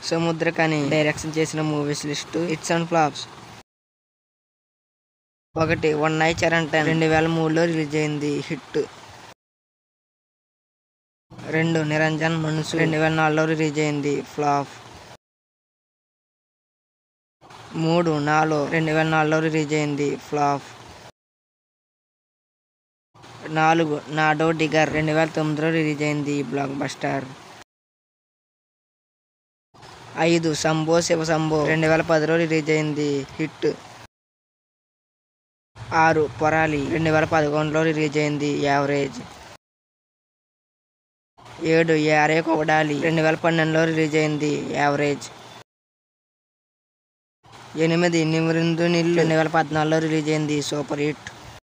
Samuthirakani direction చేసిన movies list hits and flops ఒకటి వన్ నైట్ చరణ్ టెన్ రెండు వేల మూడులో రిలీజ్ అయింది హిట్ రెండు నిరంజన్ మనసు రెండు వేల నాలుగులో రిలీజ్ అయింది ఫ్లాప్ మూడు నాలో రెండు వేల నాలుగులో రిలీజ్ అయింది ఫ్లాప్ నాలుగు నాడో డిగర్ రెండు వేల తొమ్మిదిలో రిలీజ్ అయింది బ్లాక్ బస్టర్ ఐదు సంబో శివ సంబో రెండు వేల పదిలో రిలీజ్ అయింది హిట్ ఆరు పొరాలి రెండు వేల పదకొండులో రిలీజ్ అయింది యావరేజ్ ఏడు యారే కొవడాలి రెండు వేల పన్నెండులో రిలీజ్ అయింది యావరేజ్ ఎనిమిది నిమిరిందు నిల్లు రెండు వేల పద్నాలుగులో రిలీజ్ అయింది సూపర్ హిట్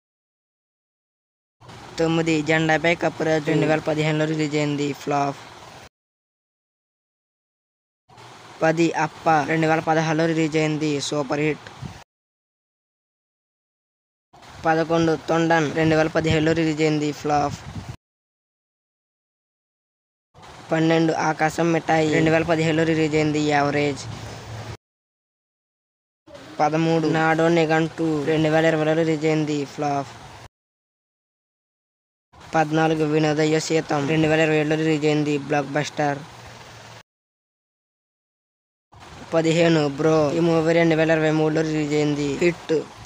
తొమ్మిది జెండాపై కప్పురాజు రెండు వేల పదిహేనులో రిలీజ్ అయింది ఫ్లాప్ పది అప్ప రెండు వేల పదహారులో రిలీజ్ అయింది సూపర్ హిట్ పదకొండు తొండన్ రెండు వేల పదిహేడులో రిలీజ్ అయింది ఫ్లాప్ పన్నెండు ఆకాశం మిఠాయి రెండు వేల పదిహేడులో రిలీజ్ అయింది యావరేజ్ పదమూడు నాడో నిఘంటు రెండు వేల ఇరవైలో రిలీజ్ అయింది ఫ్లాప్ పద్నాలుగు వినోదయ సీతం రెండు వేల ఇరవై ఏడులో రిలీజ్ అయింది బ్లాక్ బస్టర్ పదిహేను బ్రో ఈ మూవీ రెండు వేల ఇరవై మూడులో రిలీజ్ అయింది హిట్